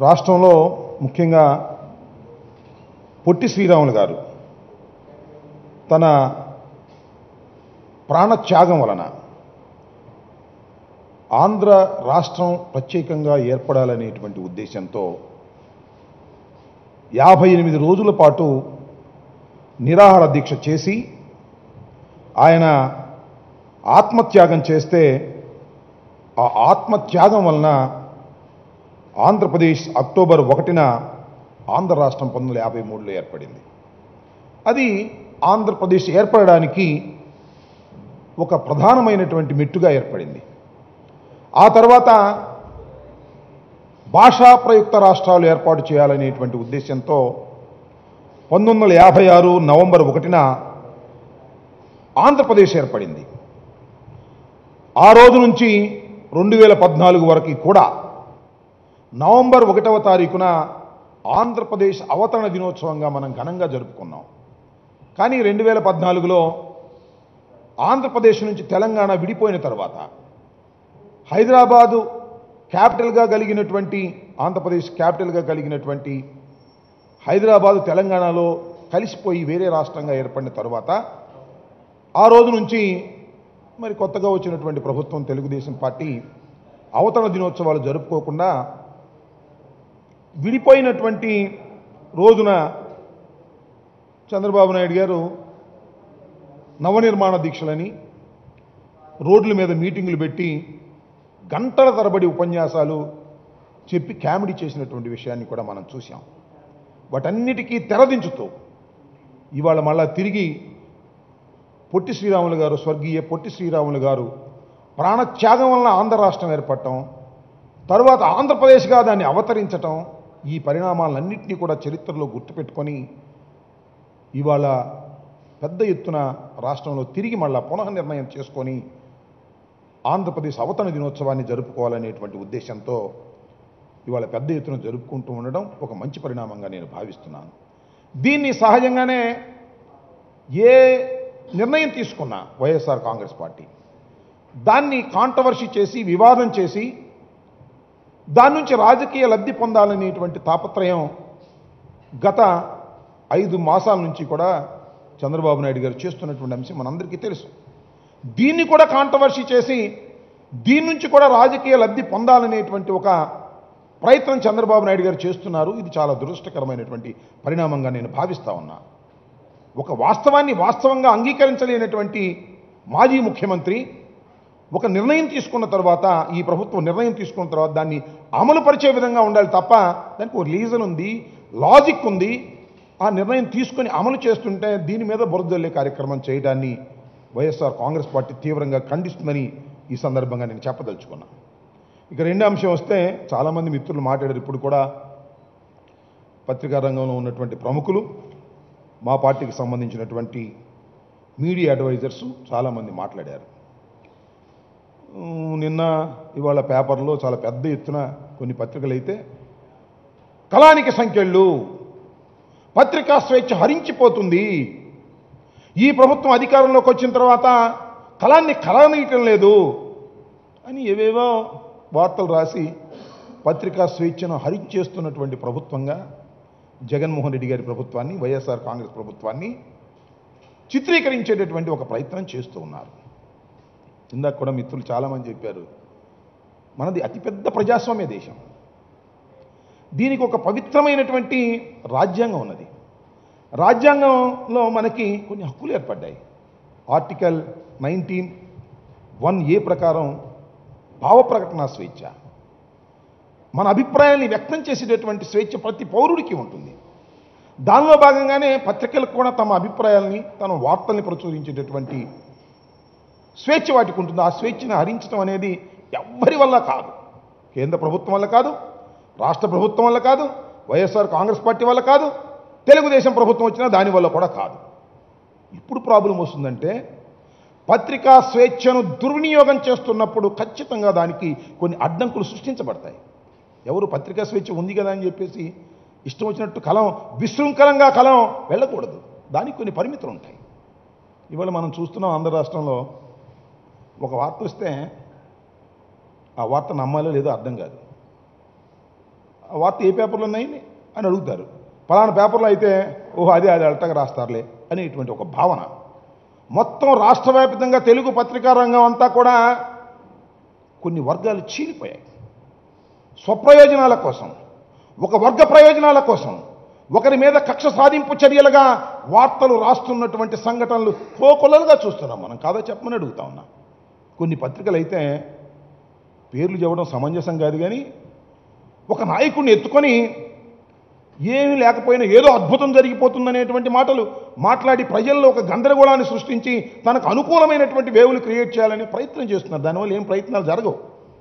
రాష్ట్రంలో ముఖ్యంగా పొట్టి శ్రీరాములు గారు తన ప్రాణత్యాగం వలన ఆంధ్ర రాష్ట్రం ప్రత్యేకంగా ఏర్పడాలనేటువంటి ఉద్దేశంతో యాభై ఎనిమిది రోజుల పాటు నిరాహార దీక్ష చేసి ఆయన ఆత్మత్యాగం చేస్తే ఆ ఆత్మత్యాగం వలన ఆంధ్రప్రదేశ్ అక్టోబర్ ఒకటిన ఆంధ్ర రాష్ట్రం పంతొమ్మిది వందల యాభై మూడులో ఏర్పడింది అది ఆంధ్రప్రదేశ్ ఏర్పడడానికి ఒక ప్రధానమైనటువంటి మెట్టుగా ఏర్పడింది ఆ తర్వాత భాషా ప్రయుక్త రాష్ట్రాలు ఏర్పాటు చేయాలనేటువంటి ఉద్దేశంతో పంతొమ్మిది వందల యాభై ఆరు నవంబర్ ఒకటిన ఆంధ్రప్రదేశ్ ఏర్పడింది ఆ రోజు నుంచి రెండు వేల పద్నాలుగు వరకు కూడా నవంబర్ ఒకటవ తారీఖున ఆంధ్రప్రదేశ్ అవతరణ దినోత్సవంగా మనం ఘనంగా జరుపుకున్నాం కానీ రెండు వేల పద్నాలుగులో ఆంధ్రప్రదేశ్ నుంచి తెలంగాణ విడిపోయిన తర్వాత హైదరాబాదు క్యాపిటల్గా కలిగినటువంటి ఆంధ్రప్రదేశ్ క్యాపిటల్గా కలిగినటువంటి హైదరాబాదు తెలంగాణలో కలిసిపోయి వేరే రాష్ట్రంగా ఏర్పడిన తర్వాత ఆ రోజు నుంచి మరి కొత్తగా వచ్చినటువంటి ప్రభుత్వం తెలుగుదేశం పార్టీ అవతరణ దినోత్సవాలు జరుపుకోకుండా విడిపోయినటువంటి రోజున చంద్రబాబు నాయుడు గారు నవనిర్మాణ దీక్షలని రోడ్ల మీద మీటింగులు పెట్టి గంటల తరబడి ఉపన్యాసాలు చెప్పి కామెడీ చేసినటువంటి విషయాన్ని కూడా మనం చూసాం వాటన్నిటికీ తెరదించుతూ ఇవాళ మళ్ళా తిరిగి పొట్టి శ్రీరాములు గారు స్వర్గీయ పొట్టి శ్రీరాములు గారు ప్రాణత్యాగం వలన ఆంధ్ర రాష్ట్రం ఏర్పడటం తరువాత ఆంధ్రప్రదేశ్గా దాన్ని అవతరించటం ఈ పరిణామాలన్నింటినీ కూడా చరిత్రలో గుర్తుపెట్టుకొని ఇవాళ పెద్ద ఎత్తున రాష్ట్రంలో తిరిగి మళ్ళా పునఃనిర్ణయం చేసుకొని ఆంధ్రప్రదేశ్ అవతరణ దినోత్సవాన్ని జరుపుకోవాలనేటువంటి ఉద్దేశంతో ఇవాళ పెద్ద ఎత్తున జరుపుకుంటూ ఉండడం ఒక మంచి పరిణామంగా నేను భావిస్తున్నాను దీన్ని సహజంగానే ఏ నిర్ణయం తీసుకున్నా వైఎస్ఆర్ కాంగ్రెస్ పార్టీ దాన్ని కాంట్రవర్సీ చేసి వివాదం చేసి దాని నుంచి రాజకీయ లబ్ధి పొందాలనేటువంటి తాపత్రయం గత ఐదు మాసాల నుంచి కూడా చంద్రబాబు నాయుడు గారు చేస్తున్నటువంటి అంశం మనందరికీ తెలుసు దీన్ని కూడా కాంట్రవర్సీ చేసి దీని నుంచి కూడా రాజకీయ లబ్ధి పొందాలనేటువంటి ఒక ప్రయత్నం చంద్రబాబు నాయుడు గారు చేస్తున్నారు ఇది చాలా దురదృష్టకరమైనటువంటి పరిణామంగా నేను భావిస్తా ఉన్నా ఒక వాస్తవాన్ని వాస్తవంగా అంగీకరించలేనటువంటి మాజీ ముఖ్యమంత్రి ఒక నిర్ణయం తీసుకున్న తర్వాత ఈ ప్రభుత్వం నిర్ణయం తీసుకున్న తర్వాత దాన్ని అమలు పరిచే విధంగా ఉండాలి తప్ప దానికి ఒక రీజన్ ఉంది లాజిక్ ఉంది ఆ నిర్ణయం తీసుకొని అమలు చేస్తుంటే దీని మీద బురదల్లే కార్యక్రమం చేయడాన్ని వైఎస్ఆర్ కాంగ్రెస్ పార్టీ తీవ్రంగా ఖండిస్తుందని ఈ సందర్భంగా నేను చెప్పదలుచుకున్నా ఇక రెండో అంశం వస్తే చాలామంది మిత్రులు మాట్లాడారు ఇప్పుడు కూడా పత్రికా రంగంలో ఉన్నటువంటి ప్రముఖులు మా పార్టీకి సంబంధించినటువంటి మీడియా అడ్వైజర్స్ చాలామంది మాట్లాడారు ఉమ్, నిన్న ఇవాళ పేపర్లో చాలా పెద్ద ఎత్తున కొన్ని పత్రికలు అయితే కళానికి సంఖ్యళ్ళు పత్రికా స్వేచ్ఛ హరించిపోతుంది ఈ ప్రభుత్వం అధికారంలోకి వచ్చిన తర్వాత కళాన్ని కలనీయటం లేదు అని ఏవేవో వార్తలు రాసి పత్రికా స్వేచ్ఛను హరించేస్తున్నటువంటి ప్రభుత్వంగా జగన్మోహన్ రెడ్డి గారి ప్రభుత్వాన్ని వైఎస్ఆర్ కాంగ్రెస్ ప్రభుత్వాన్ని చిత్రీకరించేటటువంటి ఒక ప్రయత్నం చేస్తూ ఉన్నారు ఇందాక కూడా మిత్రులు చాలామంది చెప్పారు మనది అతిపెద్ద ప్రజాస్వామ్య దేశం దీనికి ఒక పవిత్రమైనటువంటి రాజ్యాంగం ఉన్నది రాజ్యాంగంలో మనకి కొన్ని హక్కులు ఏర్పడ్డాయి ఆర్టికల్ నైన్టీన్ వన్ ఏ ప్రకారం భావ ప్రకటన స్వేచ్ఛ మన అభిప్రాయాన్ని వ్యక్తం చేసేటటువంటి స్వేచ్ఛ ప్రతి పౌరుడికి ఉంటుంది దానిలో భాగంగానే పత్రికలకు కూడా తమ అభిప్రాయాల్ని తమ వార్తల్ని ప్రచురించేటటువంటి స్వేచ్ఛ వాటికి ఉంటుంది ఆ స్వేచ్ఛను హరించడం అనేది ఎవ్వరి వల్ల కాదు కేంద్ర ప్రభుత్వం వల్ల కాదు రాష్ట్ర ప్రభుత్వం వల్ల కాదు వైఎస్ఆర్ కాంగ్రెస్ పార్టీ వల్ల కాదు తెలుగుదేశం ప్రభుత్వం వచ్చినా దాని వల్ల కూడా కాదు ఇప్పుడు ప్రాబ్లం వస్తుందంటే పత్రికా స్వేచ్ఛను దుర్వినియోగం చేస్తున్నప్పుడు ఖచ్చితంగా దానికి కొన్ని అడ్డంకులు సృష్టించబడతాయి ఎవరు పత్రికా స్వేచ్ఛ ఉంది కదా అని చెప్పేసి ఇష్టం వచ్చినట్టు కలం విశృంఖలంగా కలం వెళ్ళకూడదు దానికి కొన్ని పరిమితులు ఉంటాయి ఇవాళ మనం చూస్తున్నాం ఆంధ్ర రాష్ట్రంలో ఒక వార్త వస్తే ఆ వార్త నమ్మాలో లేదో అర్థం కాదు ఆ వార్త ఏ పేపర్లో ఉన్నాయి అని అడుగుతారు పలానా పేపర్లో అయితే ఓహో అదే అది అల్టగా రాస్తారులే అనేటువంటి ఒక భావన మొత్తం రాష్ట్ర వ్యాప్తంగా తెలుగు పత్రికా రంగం అంతా కూడా కొన్ని వర్గాలు చీలిపోయాయి స్వప్రయోజనాల కోసం ఒక వర్గ ప్రయోజనాల కోసం ఒకరి మీద కక్ష సాధింపు చర్యలుగా వార్తలు రాస్తున్నటువంటి సంఘటనలు కోకొల్లలుగా చూస్తున్నాం మనం కాదా చెప్పమని అడుగుతా ఉన్నా కొన్ని పత్రికలు అయితే పేర్లు చెప్పడం సమంజసం కాదు కానీ ఒక నాయకుడిని ఎత్తుకొని ఏమీ లేకపోయినా ఏదో అద్భుతం జరిగిపోతుందనేటువంటి మాటలు మాట్లాడి ప్రజల్లో ఒక గందరగోళాన్ని సృష్టించి తనకు అనుకూలమైనటువంటి వేవులు క్రియేట్ చేయాలనే ప్రయత్నం చేస్తున్నారు దానివల్ల ఏం ప్రయత్నాలు జరగవు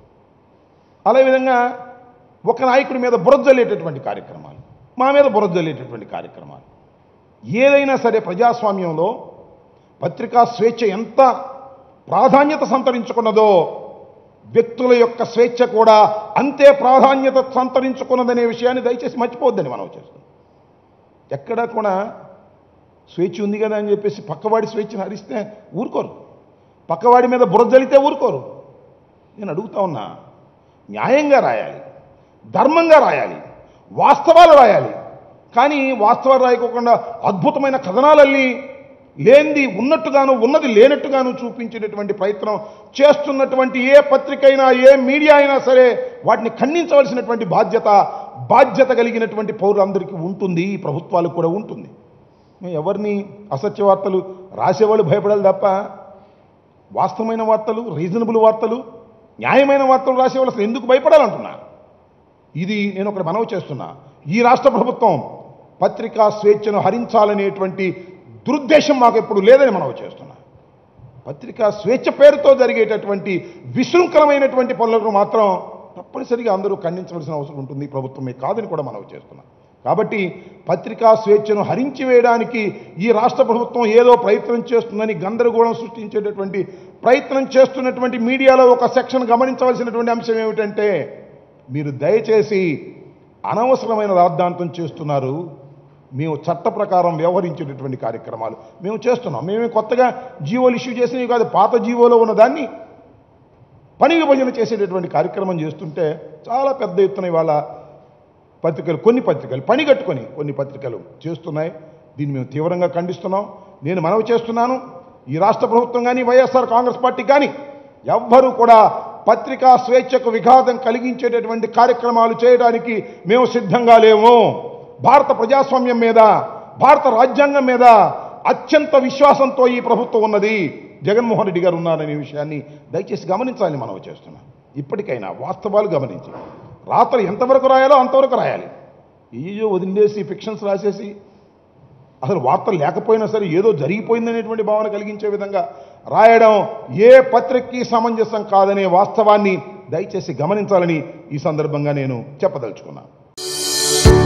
అదే విధంగా ఒక నాయకుడి మీద బురదలేటటువంటి కార్యక్రమాలు మా మీద బురదలేటటువంటి కార్యక్రమాలు ఏదైనా సరే ప్రజాస్వామ్యంలో పత్రికా స్వేచ్ఛ ఎంత ప్రాధాన్యత సంతరించుకున్నదో వ్యక్తుల యొక్క స్వేచ్ఛ కూడా అంతే ప్రాధాన్యత సంతరించుకున్నదనే విషయాన్ని దయచేసి మర్చిపోవద్దని మనం చేస్తాం ఎక్కడా కూడా స్వేచ్ఛ ఉంది కదా అని చెప్పేసి పక్కవాడి స్వేచ్ఛను హరిస్తే ఊరుకోరు పక్కవాడి మీద బురదలితే ఊరుకోరు నేను అడుగుతా ఉన్నా న్యాయంగా రాయాలి ధర్మంగా రాయాలి వాస్తవాలు రాయాలి కానీ వాస్తవాలు రాయకోకుండా అద్భుతమైన కథనాలల్లి లేనిది ఉన్నట్టుగాను ఉన్నది లేనట్టుగాను చూపించేటటువంటి ప్రయత్నం చేస్తున్నటువంటి ఏ పత్రిక అయినా ఏ మీడియా అయినా సరే వాటిని ఖండించవలసినటువంటి బాధ్యత బాధ్యత కలిగినటువంటి పౌరులందరికీ ఉంటుంది ఈ ప్రభుత్వాలకు కూడా ఉంటుంది మేము ఎవరిని అసత్య వార్తలు రాసేవాళ్ళు భయపడాలి తప్ప వాస్తవమైన వార్తలు రీజనబుల్ వార్తలు న్యాయమైన వార్తలు రాసేవాళ్ళు అసలు ఎందుకు భయపడాలంటున్నా ఇది నేను ఒకటి మనవి చేస్తున్నా ఈ రాష్ట్ర ప్రభుత్వం పత్రికా స్వేచ్ఛను హరించాలనేటువంటి దురుద్దేశం మాకు ఎప్పుడు లేదని మనవి చేస్తున్నా పత్రికా స్వేచ్ఛ పేరుతో జరిగేటటువంటి విశృంఖలమైనటువంటి పనులకు మాత్రం తప్పనిసరిగా అందరూ ఖండించవలసిన అవసరం ఉంటుంది ఈ ప్రభుత్వమే కాదని కూడా మనవి చేస్తున్నా కాబట్టి పత్రికా స్వేచ్ఛను హరించి వేయడానికి ఈ రాష్ట్ర ప్రభుత్వం ఏదో ప్రయత్నం చేస్తుందని గందరగోళం సృష్టించేటటువంటి ప్రయత్నం చేస్తున్నటువంటి మీడియాలో ఒక సెక్షన్ గమనించవలసినటువంటి అంశం ఏమిటంటే మీరు దయచేసి అనవసరమైన రాద్ధాంతం చేస్తున్నారు మేము చట్ట ప్రకారం వ్యవహరించేటటువంటి కార్యక్రమాలు మేము చేస్తున్నాం మేమే కొత్తగా జీవోలు ఇష్యూ చేసినవి కాదు పాత జీవోలో ఉన్న దాన్ని పని విభజన చేసేటటువంటి కార్యక్రమం చేస్తుంటే చాలా పెద్ద ఎత్తున ఇవాళ పత్రికలు కొన్ని పత్రికలు పని కట్టుకొని కొన్ని పత్రికలు చేస్తున్నాయి దీన్ని మేము తీవ్రంగా ఖండిస్తున్నాం నేను మనవి చేస్తున్నాను ఈ రాష్ట్ర ప్రభుత్వం కానీ వైఎస్ఆర్ కాంగ్రెస్ పార్టీ కానీ ఎవ్వరూ కూడా పత్రికా స్వేచ్ఛకు విఘాతం కలిగించేటటువంటి కార్యక్రమాలు చేయడానికి మేము సిద్ధంగా లేము భారత ప్రజాస్వామ్యం మీద భారత రాజ్యాంగం మీద అత్యంత విశ్వాసంతో ఈ ప్రభుత్వం ఉన్నది జగన్మోహన్ రెడ్డి గారు ఉన్నారనే విషయాన్ని దయచేసి గమనించాలని మనవి చేస్తున్నాం ఇప్పటికైనా వాస్తవాలు గమనించి రాత్రి ఎంతవరకు రాయాలో అంతవరకు రాయాలి ఏయో వదిలేసి ఫిక్షన్స్ రాసేసి అసలు వార్తలు లేకపోయినా సరే ఏదో జరిగిపోయిందనేటువంటి భావన కలిగించే విధంగా రాయడం ఏ పత్రికకి సమంజసం కాదనే వాస్తవాన్ని దయచేసి గమనించాలని ఈ సందర్భంగా నేను చెప్పదలుచుకున్నాను